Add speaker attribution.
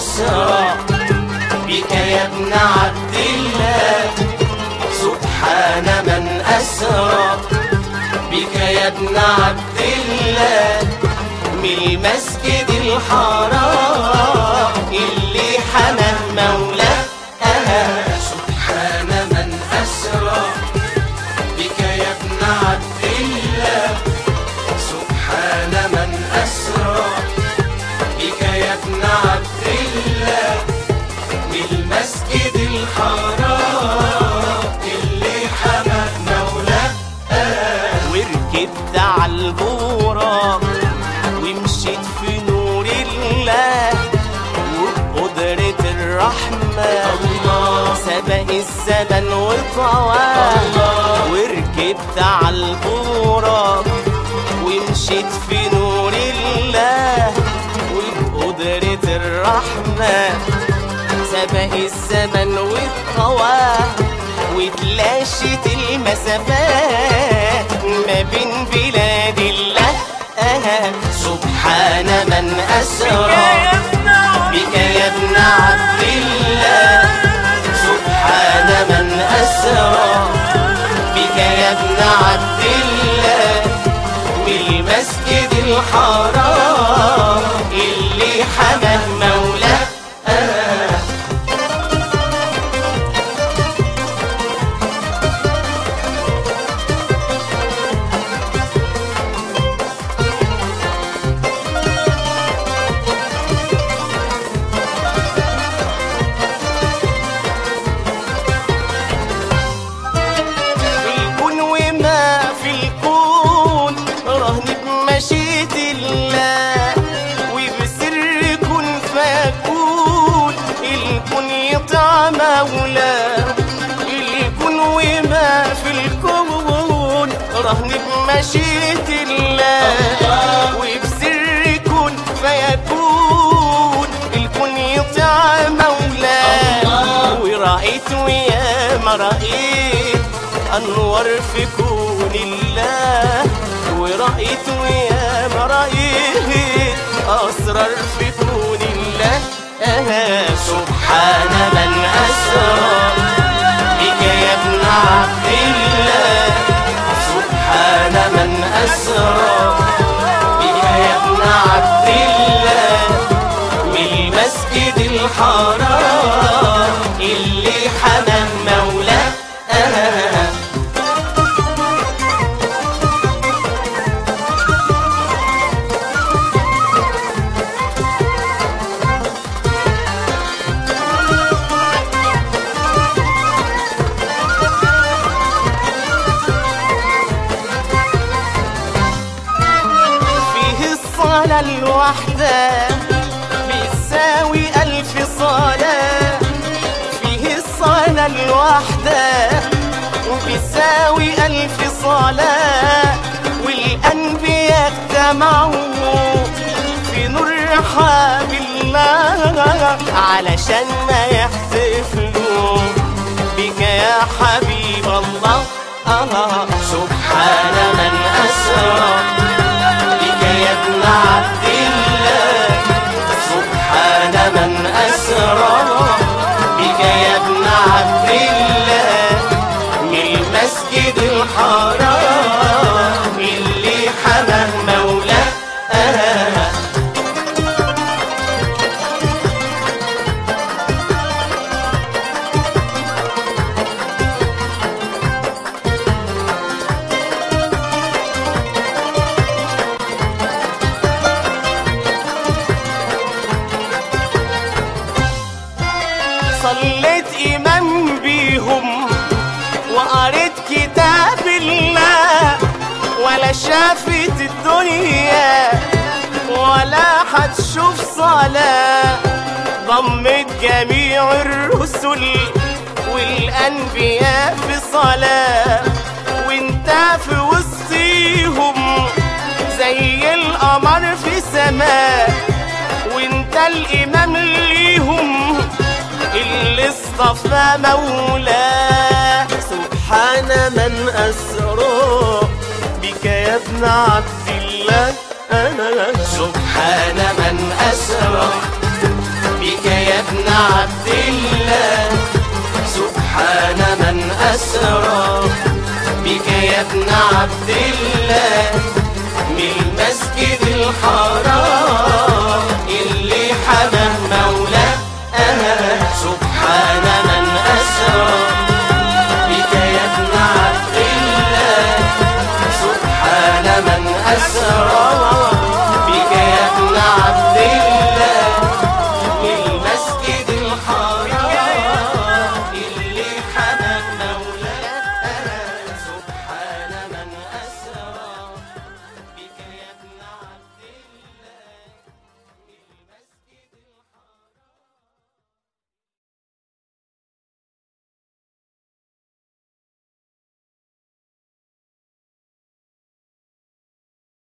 Speaker 1: أسرى بك يا ابن عبد الله سبحان من أسرى بك يا ابن عبد الله من المسجد الحرام اللي حماه مولاه سبحان من أسرى بك يا ابن عبد الله سبحان من أسرى بك يا ابن عبد الله من المسجد الحرام اللي حمى مولاه وركبت على البوراق ومشيت في نور الله وبقدرة الرحمن الله سبق الزمن وطواه وركبت على البوراق ومشيت في نور الله وبقدرة الرحمن سبق الزمن والطواه وتلاشت المسافات ما بين بلاد الله سبحان من أسرى بك يا ابن عبد الله سبحان من أسرى بك يا ابن عبد الله من المسجد الحرام اللي حماه مولاه الكون وما في الكون رهن بمشيئة الله وبسر كن فيكون الكون يطع مولاه الكون وما في الكون رهن بمشيئة الله وبسر كن فيكون الكون يطع مولاه ورأيت ويا ما رأيت أنور في كون الله ورأيت ويا ما رأيت أسرار في كون الله سبحان من أسرى بك يا ابن عبد الله سبحان من أسرى بك يا ابن عبد الله من المسجد الحرام اللي حماه مولاه فيه الصلاة الواحدة بتساوي ألف صلاة فيه الصلاة الواحدة وبتساوي ألف صلاة والأنبياء اجتمعوا في نور رحاب الله علشان ما يحتفلوا بك يا حبيب الله آه سبحان من أسرى بك يا ابن عبد الله سبحان من أسرى بك يا ابن عبد الله من المسجد الحرام اللي حماه مولاه صليت إمام بيهم وقريت كتاب الله ولا شافت الدنيا ولا هتشوف صلاة ضمت جميع الرسل والأنبياء في صلاة وانت في وسطيهم زي القمر في سماء وانت الإمام ليهم اللي اصطفى مولاه سبحان من أسرى بك يا ابن عبد الله أنا سبحان من أسرى بك عبد الله سبحان من أسرى بك يا ابن عبد الله من المسجد الحرام